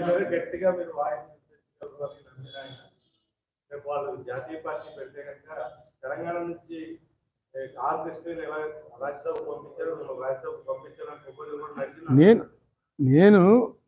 మీద గట్టిగా మీరు వాయిస్ వినిపించగలరు అని నమ్మిన ఆయన. రేపు వాళ్ళు జాతీయ పార్టీ పెడితే కనుక తెలంగాణ నుంచి ఏ, ఆర్ కృష్ణ ఎలా రాజ్యసభకు పంపించారు మిమ్మల్ని రాజ్యసభకు పంపించాలని ప్రపోజల్ కూడా నడిచింది నేను నేను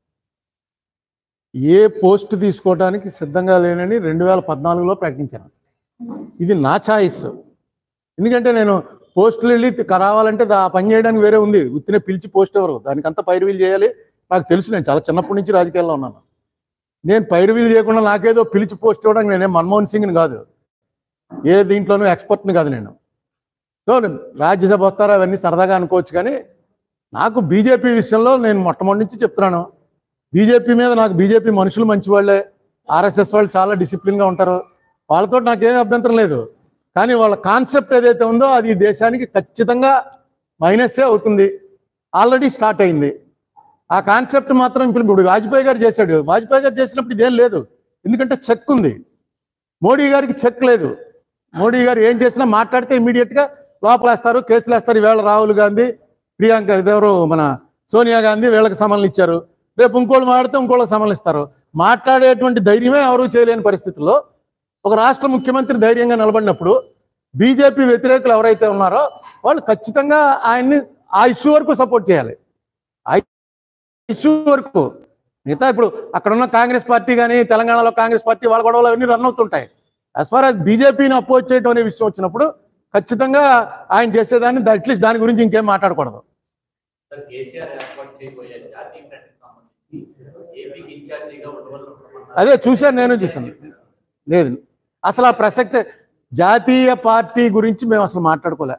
ఏ పోస్ట్ తీసుకోవడానికి సిద్ధంగా లేనని రెండు వేల పద్నాలుగులో ప్రకటించాను ఇది నా ఛాయిస్ ఎందుకంటే నేను పోస్టులు వెళ్ళి తి- రావాలంటే దా- ఆ పని చేయడానికి వేరే ఉంది ఉత్తినే పిలిచి పోస్ట్ ఎవరు దానికంతా పైరువీలు చేయాలి నాకు తెలుసు నేను చాలా చిన్నప్పటి నుంచి రాజకీయాల్లో ఉన్నాను నేను పైరువీలు చేయకుండా నాకేదో పిలిచి పోస్ట్ ఇవ్వడానికి నేనే మన్మోహన్ సింగ్ని కాదు ఏ దీంట్లోనూ ఎక్స్పర్ట్ని కాదు నేను సో రాజ్యసభ వస్తారా అవన్నీ సరదాగా అనుకోవచ్చు కానీ నాకు బీజేపీ విషయంలో నేను మొట్టమొదటి నుంచి చెప్తున్నాను బీజేపీ మీద నాకు బీజేపీ మనుషులు మంచి వాళ్ళే ఆర్ఎస్ఎస్ వాళ్ళు చాలా డిసిప్లిన్గా ఉంటారు వాళ్ళతో నాకేం అభ్యంతరం లేదు కానీ వాళ్ళ కాన్సెప్ట్ ఏదైతే ఉందో అది ఈ దేశానికి ఖచ్చితంగా మైనస్సే అవుతుంది ఆల్రెడీ స్టార్ట్ అయింది ఆ కాన్సెప్ట్ మాత్రం ఇప్పుడు ఇప్పుడు వాజ్పేయి గారు చేశాడు వాజ్పేయి గారు చేసినప్పుడు ఇదేం లేదు ఎందుకంటే చెక్ ఉంది మోడీ గారికి చెక్ లేదు మోడీ గారు ఏం చేసినా మాట్లాడితే ఇమీడియట్గా లోపలేస్తారు కేసులు వేస్తారు ఈవేళ రాహుల్ గాంధీ ప్రియాంక ఇదెవరు మన సోనియా గాంధీ వీళ్ళకి సమన్లు ఇచ్చారు రేపు ఇంకోళ్ళు మాట్లాడితే ఇంకోళ్ళకి సమన్లు ఇస్తారు మాట్లాడేటువంటి ధైర్యమే ఎవరు చేయలేని పరిస్థితుల్లో ఒక రాష్ట్ర ముఖ్యమంత్రి ధైర్యంగా నిలబడినప్పుడు బీజేపీ వ్యతిరేకులు ఎవరైతే ఉన్నారో వాళ్ళు ఖచ్చితంగా ఆయన్ని ఆ ఇష్యూ వరకు సపోర్ట్ చేయాలి ఆ ఇష్యూ వరకు మిగతా ఇప్పుడు అక్కడ ఉన్న కాంగ్రెస్ పార్టీ కానీ తెలంగాణలో కాంగ్రెస్ పార్టీ వాళ్ళ గొడవలు అవన్నీ రన్ అవుతుంటాయి యాజ్ ఫార్ యాజ్ బీజేపీని అపోజ్ చేయడం అనే విషయం వచ్చినప్పుడు ఖచ్చితంగా ఆయన చేసేదాన్ని అట్లీస్ట్ దాని గురించి ఇంకేం మాట్లాడకూడదు సార్ కేసీఆర్ ఏర్పాటు చేయబోయే జాతీయ ఫ్రంట్ సంబంధించి ఏపీకి ఇన్ఛార్జిగా ఉండవలసిన అదే చూశాను నేను చూశాను లేదు అసలు ఆ ప్రసక్తే జాతీయ పార్టీ గురించి మేము అసలు మాట్లాడుకోలే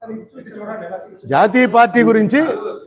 జాతీయ పార్టీ గురించి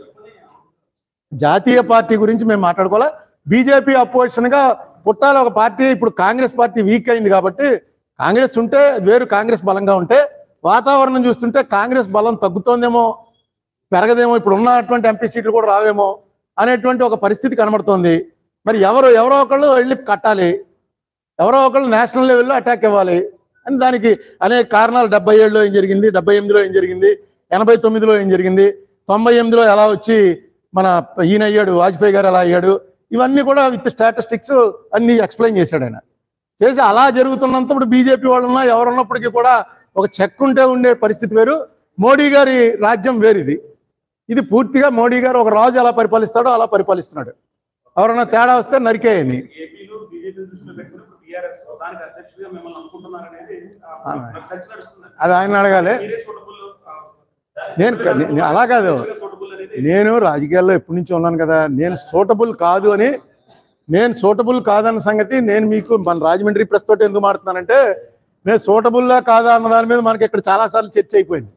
జాతీయ పార్టీ గురించి మేము మాట్లాడుకోలే బీజేపీ అపోజిషన్గా పుట్టాల ఒక పార్టీ ఇప్పుడు కాంగ్రెస్ పార్టీ వీక్ అయింది కాబట్టి కాంగ్రెస్ ఉంటే వేరు కాంగ్రెస్ బలంగా ఉంటే వాతావరణం చూస్తుంటే కాంగ్రెస్ బలం తగ్గుతోందేమో పెరగదేమో ఇప్పుడు ఉన్నటువంటి ఎంపీ సీట్లు కూడా రావేమో అనేటువంటి ఒక పరిస్థితి కనబడుతోంది మరి ఎవరు ఎవరో ఒకళ్ళు వెళ్ళి కట్టాలి ఎవరో ఒకళ్ళు నేషనల్ లెవెల్లో అటాక్ ఇవ్వాలి అని దానికి అనేక కారణాలు డెబ్బై ఏడులో ఏం జరిగింది డెబ్బై ఎనిమిదిలో ఏం జరిగింది ఎనభై తొమ్మిదిలో ఏం జరిగింది తొంభై ఎనిమిదిలో ఎలా వచ్చి మన ఈయన అయ్యాడు వాజ్పేయి గారు ఎలా అయ్యాడు ఇవన్నీ కూడా విత్ స్టాటిస్టిక్స్ అన్ని ఎక్స్ప్లెయిన్ చేశాడు ఆయన చేసి అలా జరుగుతున్నంతప్పుడు బీజేపీ వాళ్ళు ఉన్నా ఎవరు ఉన్నప్పటికీ కూడా ఒక చెక్ ఉంటే ఉండే పరిస్థితి వేరు మోడీ గారి రాజ్యం వేరిది ఇది పూర్తిగా మోడీ గారు ఒక రాజు ఎలా పరిపాలిస్తాడో అలా పరిపాలిస్తున్నాడు ఎవరన్నా తేడా వస్తే నరికేయని ఏపీలో బీజేపీ దృష్టిలో పెట్టుకుని టీఆర్ఎస్ దానికి అధ్యక్షుడిగా మిమ్మల్ని అనుకుంటున్నారు అనేది ఆ. చర్చ నడుస్తుంది అది ఆయన అడగాలి మీరే suitable, ఆ, నేను క- నే- అలా కాదు suitable అనేది నేను రాజకీయాల్లో ఎప్పటి నుంచి ఉన్నాను కదా నేను సూటబుల్ కాదు అని నేను సూటబుల్ కాదన్న సంగతి నేను మీకు మన రాజమండ్రి ప్రెస్ తోటి ఎందుకు మాడుతున్నానంటే నేను సూటబుల్లా కాదా అన్న దాని మీద మనకి ఇక్కడ చాలాసార్లు చర్చ అయిపోయింది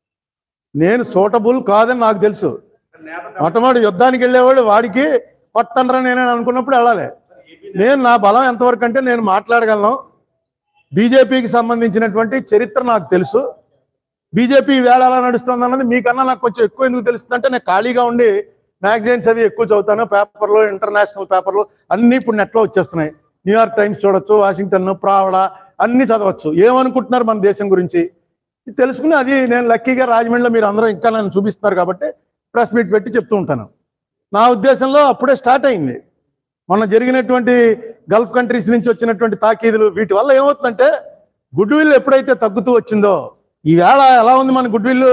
నేను సూటబుల్ కాదని నాకు తెలుసు నేత మొట్టమొదటి యుద్ధానికి వెళ్ళేవాడు వాడికి కొట్టనరా నేను అనుకున్నప్పుడు వెళ్ళాలి నేను నా బలం ఎంతవరకు అంటే నేను మాట్లాడగలను బీజేపీకి సంబంధించినటువంటి చరిత్ర నాకు తెలుసు బీజేపీ వేళ ఎలా నడుస్తుంది అన్నది మీకన్నా నాకు కొంచెం ఎక్కువ ఎందుకు తెలుస్తుంది అంటే నేను ఖాళీగా ఉండి మ్యాగజైన్స్ అవి ఎక్కువ చదువుతాను పేపర్లు ఇంటర్నేషనల్ పేపర్లు అన్నీ ఇప్పుడు నెట్లో వచ్చేస్తున్నాయి న్యూయార్క్ టైమ్స్ చూడొచ్చు వాషింగ్టన్ ప్రావడ అన్ని చదవచ్చు ఏమనుకుంటున్నారు మన దేశం గురించి ఇది తెలుసుకుని అది నేను లక్కీగా రాజమండ్రిలో మీరు అందరూ ఇంకా నన్ను చూపిస్తున్నారు కాబట్టి ప్రెస్ మీట్ పెట్టి చెప్తూ ఉంటాను నా ఉద్దేశంలో అప్పుడే స్టార్ట్ అయింది మొన్న జరిగినటువంటి గల్ఫ్ కంట్రీస్ నుంచి వచ్చినటువంటి తాకీదులు వీటి వల్ల ఏమవుతుందంటే గుడ్ విల్ ఎప్పుడైతే తగ్గుతూ వచ్చిందో ఈవేళ ఎలా ఉంది మన గుడ్ విల్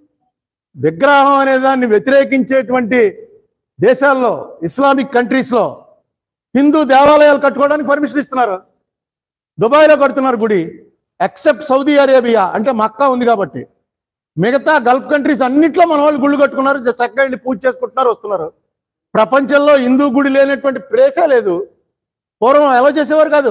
విగ్రహం అనే దాన్ని వ్యతిరేకించేటువంటి దేశాల్లో ఇస్లామిక్ కంట్రీస్లో హిందూ దేవాలయాలు కట్టుకోవడానికి పర్మిషన్ ఇస్తున్నారు దుబాయ్లో కడుతున్నారు గుడి ఎక్సెప్ట్ సౌదీ అరేబియా అంటే మక్కా ఉంది కాబట్టి మిగతా గల్ఫ్ కంట్రీస్ అన్నిట్లో మన వాళ్ళు గుళ్ళు కట్టుకున్నారు చక్కగా వెళ్ళి పూజ చేసుకుంటున్నారు వస్తున్నారు ప్రపంచంలో హిందూ గుడి లేనటువంటి ప్లేసే లేదు పూర్వం ఎలా చేసేవారు కాదు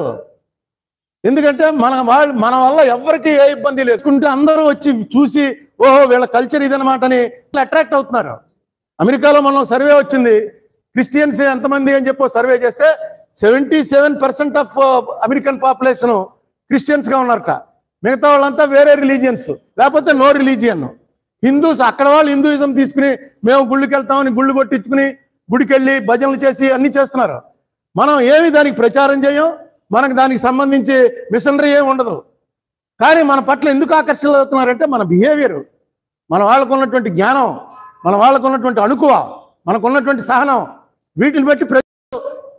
ఎందుకంటే మన వాళ్ళు మన వల్ల ఎవరికి ఏ ఇబ్బంది లేదు ఎందుకంటే అందరూ వచ్చి చూసి ఓహో వీళ్ళ కల్చర్ ఇదనమాట అని అట్రాక్ట్ అవుతున్నారు అమెరికాలో మనం సర్వే వచ్చింది క్రిస్టియన్స్ ఎంతమంది అని చెప్పి సర్వే చేస్తే seventy seven percent of American population Christians గా ఉన్నారట మిగతా వాళ్ళంతా వేరే రిలీజియన్స్ లేకపోతే నో రిలీజియన్ హిందూస్ అక్కడ వాళ్ళు హిందూయిజం తీసుకుని మేము గుళ్ళకి వెళ్తామని గుళ్ళు కొట్టించుకుని గుడికి వెళ్ళి భజనలు చేసి అన్ని చేస్తున్నారు మనం ఏమి దానికి ప్రచారం చేయం మనకు దానికి సంబంధించి మిషనరీ ఏమి ఉండదు కానీ మన పట్ల ఎందుకు ఆకర్షణలు అవుతున్నారంటే మన బిహేవియర్ మన వాళ్ళకు ఉన్నటువంటి జ్ఞానం మన వాళ్ళకు ఉన్నటువంటి అణుకువ మనకు ఉన్నటువంటి సహనం వీటిని బట్టి ప్రజలు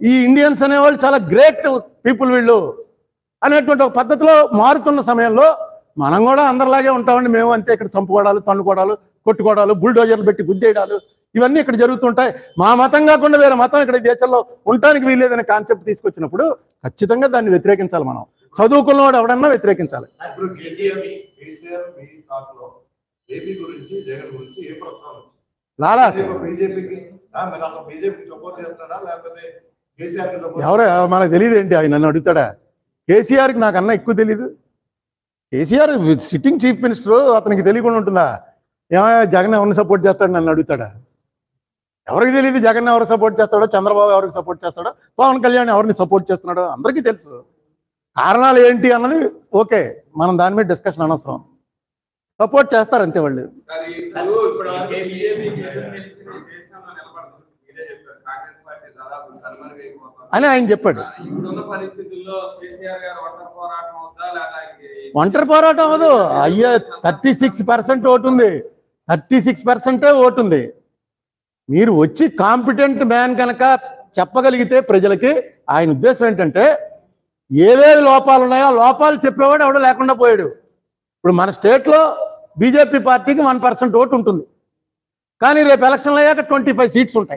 ఈ ఇండియన్స్ అనేవాళ్ళు చాలా గ్రేట్ పీపుల్ వీళ్ళు అనేటువంటి ఒక పద్ధతిలో మారుతున్న సమయంలో మనం కూడా అందరిలాగే ఉంటామండి మేము అంతే ఇక్కడ చంపుకోవడాలు తన్నుకోవడాలు కొట్టుకోవడాలు బుల్డోజర్లు పెట్టి గుద్దేయడాలు ఇవన్నీ ఇక్కడ జరుగుతుంటాయి మా మతం కాకుండా వేరే మతం ఇక్కడ ఈ దేశంలో ఉండటానికి వీల్లేదనే కాన్సెప్ట్ తీసుకొచ్చినప్పుడు ఖచ్చితంగా దాన్ని వ్యతిరేకించాలి మనం చదువుకున్నవాడు ఎవడన్నా వ్యతిరేకించాలి ఇప్పుడు కేసీఆర్ కేసీఆర్ మీ టాక్ లో ఏపీ గురించి జగన్ గురించి ఏ ప్రస్తావన వచ్చింది లాలా బీజేపీకి మరి అతను బీజేపీకి సపోర్ట్ చేస్తున్నాడా లేకపోతే కేసీఆర్ కి సపోర్ట్ ఎవరు మనకు తెలియదు ఏంటి ఆయన నన్ను అడుగుతాడా కేసీఆర్కి నాకన్నా ఎక్కువ తెలీదు కేసీఆర్ సిట్టింగ్ చీఫ్ మినిస్టర్ అతనికి తెలియకుండా ఉంటుందా ఏమయ్యా జగన్ ఎవరిని సపోర్ట్ చేస్తాడు నన్ను అడుగుతాడా ఎవరికి తెలియదు జగన్ ఎవరు సపోర్ట్ చేస్తాడో చంద్రబాబు ఎవరికి సపోర్ట్ చేస్తాడో పవన్ కళ్యాణ్ ఎవరిని సపోర్ట్ చేస్తున్నాడో అందరికీ తెలుసు కారణాలు ఏంటి అన్నది ఓకే మనం దాని మీద డిస్కషన్ అనవసరం సపోర్ట్ చేస్తారు అంతే వాళ్ళు మరి ఇప్పుడు ఇప్పుడు బీజేపీకి ఎదురు నిలిచి దేశంలో నిలబడుతుంది మీరే చెప్పారు కాంగ్రెస్ పార్టీ దాదాపు కనుమరుగైపోతుంది అని ఆయన చెప్పాడు ఇప్పుడున్న పరిస్థితుల్లో కేసీఆర్ గారు ఒంటరి పోరాటం అవుతా లేదా ఆయనకి ఒంటరి పోరాటం అవదు అయ్యా థర్టీ సిక్స్ పర్సెంట్ ఓటు ఉంది థర్టీ సిక్స్ పర్సెంటే ఓటు ఉంది మీరు వచ్చి కాంపిటెంట్ మ్యాన్ కనుక చెప్పగలిగితే ప్రజలకి ఆయన ఉద్దేశం ఏంటంటే ఏవేవి లోపాలు ఉన్నాయో ఆ లోపాలు చెప్పేవాడు ఎవడో లేకుండా పోయాడు ఇప్పుడు మన స్టేట్లో బీజేపీ పార్టీకి వన్ పర్సెంట్ ఓటు ఉంటుంది కానీ రేపు ఎలక్షన్లు అయ్యాక ట్వంటీ ఫైవ్ సీట్స్ ఉంటాయి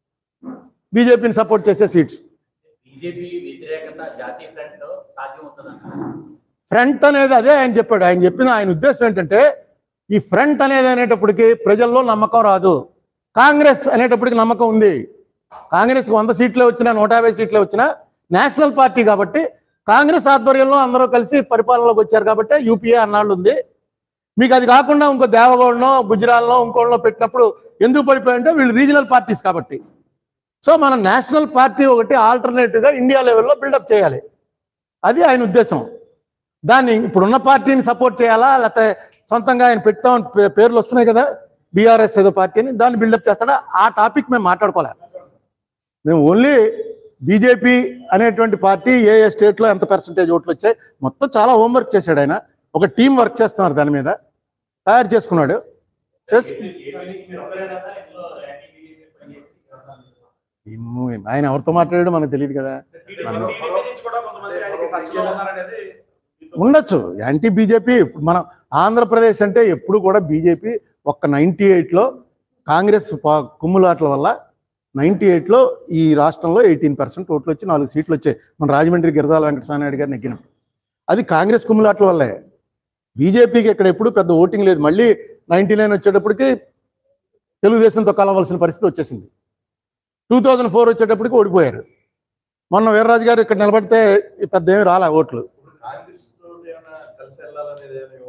బీజేపీని సపోర్ట్ చేసే సీట్స్ బీజేపీ వ్యతిరేకత జాతీయ ఫ్రంట్ సాధ్యమవుతుందంట ఫ్రంట్ అనేది అదే ఆయన చెప్పాడు ఆయన చెప్పిన ఆయన ఉద్దేశం ఏంటంటే ఈ ఫ్రంట్ అనేది అనేటప్పటికి ప్రజల్లో నమ్మకం రాదు కాంగ్రెస్ అనేటప్పటికి నమ్మకం ఉంది కాంగ్రెస్ వంద సీట్లే వచ్చినా నూట యాభై సీట్లే వచ్చినా నేషనల్ పార్టీ కాబట్టి కాంగ్రెస్ ఆధ్వర్యంలో అందరూ కలిసి పరిపాలనలోకి వచ్చారు కాబట్టి యూపీఏ అన్నాళ్ళు ఉంది మీకు అది కాకుండా ఇంకో దేవగౌడనో గుజరాత్లో ఇంకోళ్ళలో పెట్టినప్పుడు ఎందుకు పడిపోయాయంటే వీళ్ళు రీజనల్ పార్టీస్ కాబట్టి సో మనం నేషనల్ పార్టీ ఒకటి ఆల్టర్నేటివ్గా ఇండియా లెవెల్లో బిల్డప్ చేయాలి అది ఆయన ఉద్దేశం దాన్ని ఇప్పుడున్న పార్టీని సపోర్ట్ చేయాలా లేకపోతే సొంతంగా ఆయన పెడతాం పే- పేర్లు వస్తున్నాయి కదా బీఆర్ఎస్ ఏదో పార్టీ అని దాన్ని బిల్డప్ చేస్తాడా ఆ టాపిక్ మేము మాట్లాడుకోలే మేము ఓన్లీ బీజేపీ అనేటువంటి పార్టీ ఏ ఏ స్టేట్లో ఎంత పర్సంటేజ్ ఓట్లు వచ్చాయి మొత్తం చాలా హోంవర్క్ చేశాడు ఆయన ఒక టీం వర్క్ చేస్తున్నారు దాని మీద తయారు చేసుకున్నాడు చేసు ఏమో, ఆయన ఎవరితో మాట్లాడాడో మనకు తెలియదు కదా మనం- ఉండొచ్చు యాంటీ బీజేపీ ఇప్పుడు మనం ఆంధ్రప్రదేశ్ అంటే ఎప్పుడు కూడా బీజేపీ ఒక్క నైంటీ ఎయిట్లో కాంగ్రెస్ పా- కుమ్ములాట్ల వల్ల నైంటీ ఎయిట్లో ఈ రాష్ట్రంలో ఎయిటీన్ పర్సెంట్ ఓట్లు వచ్చి నాలుగు సీట్లు వచ్చాయి మన రాజమండ్రి గిరిజాల వెంకటస్వామి నాయుడు గారు నెగ్గినప్పుడు అది కాంగ్రెస్ కుమ్ములాట్ల వల్లే బీజేపీకి ఇక్కడ ఎప్పుడు పెద్ద ఓటింగ్ లేదు మళ్ళీ నైన్టీ నైన్ వచ్చేటప్పటికి తెలుగుదేశంతో కలవలసిన పరిస్థితి వచ్చేసింది టూ థౌజండ్ ఫోర్ వచ్చేటప్పటికి ఓడిపోయారు మొన్న వీర్రాజు గారు ఇక్కడ నిలబడితే పెద్ద ఏమి రాలే ఓట్లు ఇప్పుడు కాంగ్రెస్ తోటి ఏమైనా కలిసి వెళ్ళాలనేది ఏమో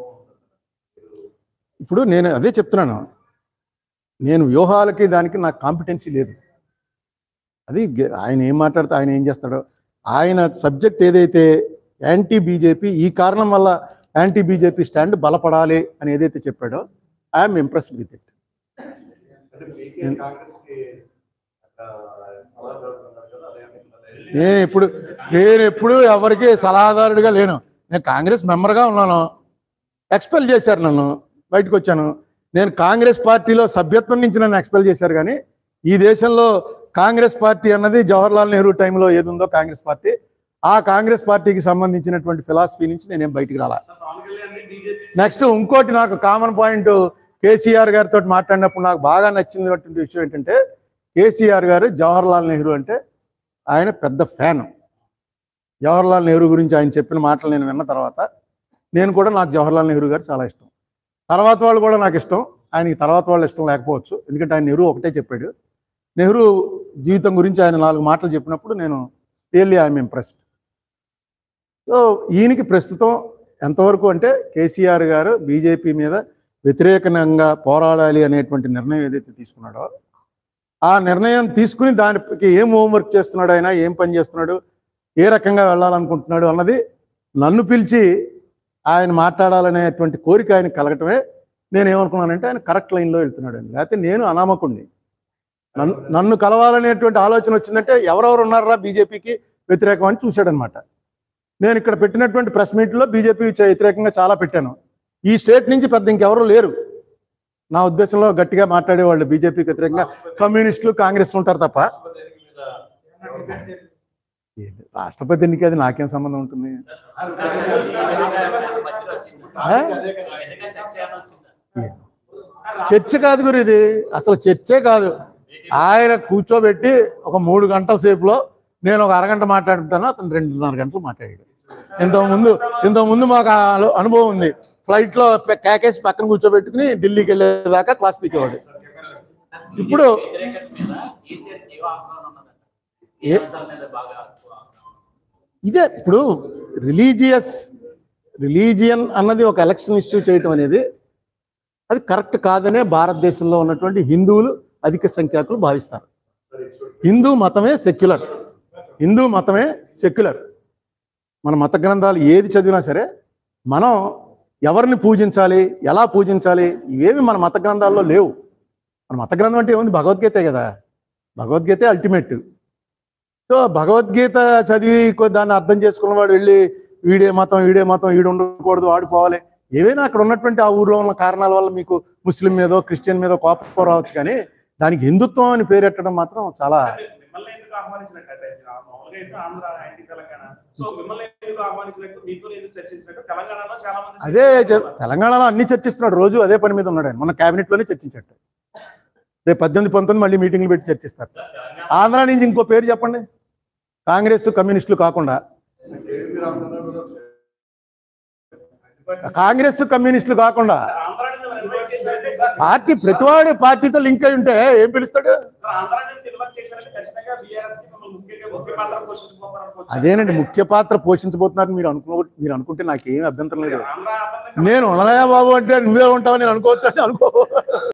ఇప్పుడు నేను అదే చెప్తున్నాను నేను వ్యూహాలకి దానికి నాకు కాంపిటెన్సీ లేదు అది గె- ఆయన ఏం మాట్లాడితే ఆయన ఏం చేస్తాడో ఆయన సబ్జెక్ట్ ఏదైతే యాంటీ బీజేపీ ఈ కారణం వల్ల యాంటీ బీజేపీ స్టాండ్ బలపడాలి అని ఏదైతే చెప్పాడో ఐఎమ్ ఇంప్రెస్డ్ విత్ ఇట్ అంటే మీకే కాంగ్రెస్ కి అట్లా సలహా దొరుకుతున్నారు కదా అదేమి నేను ఎప్పుడు నేను ఎప్పుడు ఎవరికి సలహాదారుడిగా లేను నేను కాంగ్రెస్ మెంబర్గా ఉన్నాను ఎక్స్పెల్ చేశారు నన్ను బయటకు వచ్చాను నేను కాంగ్రెస్ పార్టీలో సభ్యత్వం నుంచి నన్ను ఎక్స్పెల్ చేశారు కానీ ఈ దేశంలో కాంగ్రెస్ పార్టీ అన్నది జవహర్లాల్ నెహ్రూ టైంలో ఏది ఉందో కాంగ్రెస్ పార్టీ ఆ కాంగ్రెస్ పార్టీకి సంబంధించినటువంటి ఫిలాసఫీ నుంచి నేనేం బయటికి రాలా పవన్ కళ్యాణ్ బీజేపీ నెక్స్ట్ ఇంకోటి నాకు కామన్ పాయింట్ కేసీఆర్ గారితో మాట్లాడినప్పుడు నాకు బాగా నచ్చింది విషయం ఏంటంటే కేసీఆర్ గారు జవహర్లాల్ నెహ్రూ అంటే ఆయన పెద్ద ఫ్యాన్ జవహర్లాల్ నెహ్రూ గురించి ఆయన చెప్పిన మాటలు నేను విన్న తర్వాత నేను కూడా నాకు జవహర్లాల్ నెహ్రూ గారు చాలా ఇష్టం తర్వాత వాళ్ళు కూడా నాకు ఇష్టం ఆయనకి తర్వాత వాళ్ళు ఇష్టం లేకపోవచ్చు ఎందుకంటే ఆయన నెహ్రూ ఒకటే చెప్పాడు నెహ్రూ జీవితం గురించి ఆయన నాలుగు మాటలు చెప్పినప్పుడు నేను రియల్లీ ఐఎమ్ ఇంప్రెస్డ్ సో ఈయనకి ప్రస్తుతం ఎంతవరకు అంటే కేసీఆర్ గారు బీజేపీ మీద వ్యతిరేకంగా పోరాడాలి అనేటువంటి నిర్ణయం ఏదైతే తీసుకున్నాడో ఆ నిర్ణయం తీసుకుని దానికి ఏం హోంవర్క్ చేస్తున్నాడు ఆయన ఏం పని చేస్తున్నాడు ఏ రకంగా వెళ్ళాలనుకుంటున్నాడు అన్నది నన్ను పిలిచి ఆయన మాట్లాడాలనేటువంటి కోరిక ఆయన కలగటమే నేను ఏమనుకున్నానంటే ఆయన కరెక్ట్ లైన్లో వెళ్తున్నాడు అని లేకపోతే నేను అనామకుణ్ణి నన్ను నన్ను కలవాలనేటువంటి ఆలోచన వచ్చిందంటే ఎవరెవరు ఉన్నారా బీజేపీకి వ్యతిరేకం అని చూశాడనమాట నేను ఇక్కడ పెట్టినటువంటి ప్రెస్ మీట్లో బీజేపీ వ్యతిరేకంగా చాలా పెట్టాను ఈ స్టేట్ నుంచి పెద్ద ఇంకెవరు లేరు నా ఉద్దేశంలో గట్టిగా మాట్లాడేవాళ్ళు బీజేపీకి వ్యతిరేకంగా కమ్యూనిస్టులు కాంగ్రెస్ ఉంటారు తప్ప రాష్ట్రపతి ఎన్నిక మీద ఏంది? రాష్ట్రపతి ఎన్నిక అది నాకేం సంబంధం ఉంటుంది ఆ? చర్చ కాదు గురు ఇది అసలు చర్చే కాదు ఆయన కూర్చోబెట్టి ఒక మూడు గంటల సేపులో నేను ఒక అరగంట మాట్లాడుతాను అతను రెండున్నర గంటలు మాట్లాడాడు ఇంతకు ముందు ఇంతకు ముందు మాకు ఆ అను- అనుభవం ఉంది ఫ్లైట్ లో పె- కేకేసి పక్కన కూర్చోబెట్టుకుని ఢిల్లీకి వెళ్ళేదాకా క్లాస్ పీకేవాడు ఇప్పుడు- వ్యతిరేకత మీద కేసీఆర్ జీవ ఆందోళన ఉన్నదంట ఏ- ఏ అంశాల మీద బాగా ఎక్కువ ఆందోళన? ఇదే ఇప్పుడు రిలీజియస్ రిలీజియన్ అన్నది ఒక ఎలక్షన్ ఇష్యూ చేయటం అనేది అది కరెక్ట్ కాదనే భారతదేశంలో ఉన్నటువంటి హిందువులు అధిక సంఖ్యాకులు భావిస్తారు హిందూ మతమే సెక్యులర్ హిందూ మతమే సెక్యులర్ మన మత గ్రంథాలు ఏది చదివినా సరే మనం ఎవరిని పూజించాలి ఎలా పూజించాలి ఇవేమి మన మత గ్రంథాల్లో లేవు మన మత గ్రంథం అంటే ఏముంది భగవద్గీతే కదా భగవద్గీతే అల్టిమేట్ సో భగవద్గీత చదివి కొ- దాన్ని అర్థం చేసుకున్నవాడు వెళ్ళి వీడే మతం వీడే మతం వీడు ఉండకూడదు వాడుకోవాలి ఏవైనా అక్కడ ఉన్నటువంటి ఆ ఊర్లో ఉన్న కారణాల వల్ల మీకు ముస్లిం మీదో క్రిస్టియన్ మీదో కోపం రావచ్చు కానీ దానికి హిందుత్వం అని పేరెట్టడం మాత్రం చాలా మిమ్మల్ని ఎందుకు ఆహ్వానించినట్టు అంటే మామూలుగా అయితే ఆంధ్ర యాంటీ తెలంగాణ సో మిమ్మల్ని ఎందుకు ఆహ్వానించినట్టు మీతో ఎందుకు చర్చించినట్టు తెలంగాణలో చాలా మంది అదే చె- తెలంగాణలో అన్ని చర్చిస్తున్నాడు రోజు అదే పని మీద ఉన్నాడు ఆయన మన cabinet లోనే చర్చించట్టు రేపు పద్దెనిమిది పంతొమ్మిది మళ్ళీ మీటింగ్లు పెట్టి చర్చిస్తారు ఆంధ్ర నుంచి ఇంకో పేరు చెప్పండి కాంగ్రెస్ కమ్యూనిస్టులు కాకుండా కేవీ రామచంద్ర కూడా కాంగ్రెస్ కమ్యూనిస్టులు కాకుండా ఆంధ్ర నుంచి మిమ్మల్ని ఇన్వైట్ చేశారంటే సార్ పార్టీ ప్రతివాడు పార్టీతో లింక్ అయి ఉంటే ఏం పిలుస్తాడు ఆంధ్ర నుంచి ఇన్వైట్ చేశారంటే ఖచ్చితంగా బీఆర్ఎస్ కి మిమ్మల్ని ముఖ్యంగా ముఖ్య పాత్ర పోషించుకోవాలనుకోవచ్చు అదేనండి ముఖ్య పాత్ర పోషించబోతున్నారు మీరు అనుకో మీరు అనుకుంటే నాకేం అభ్యంతరం లేదు ఆంధ్ర ఆంధ్రనే నేను ఉండలయా బాబు అంటే నువ్వే ఉంటావు నేను అనుకోవచ్చు అంటే అనుకో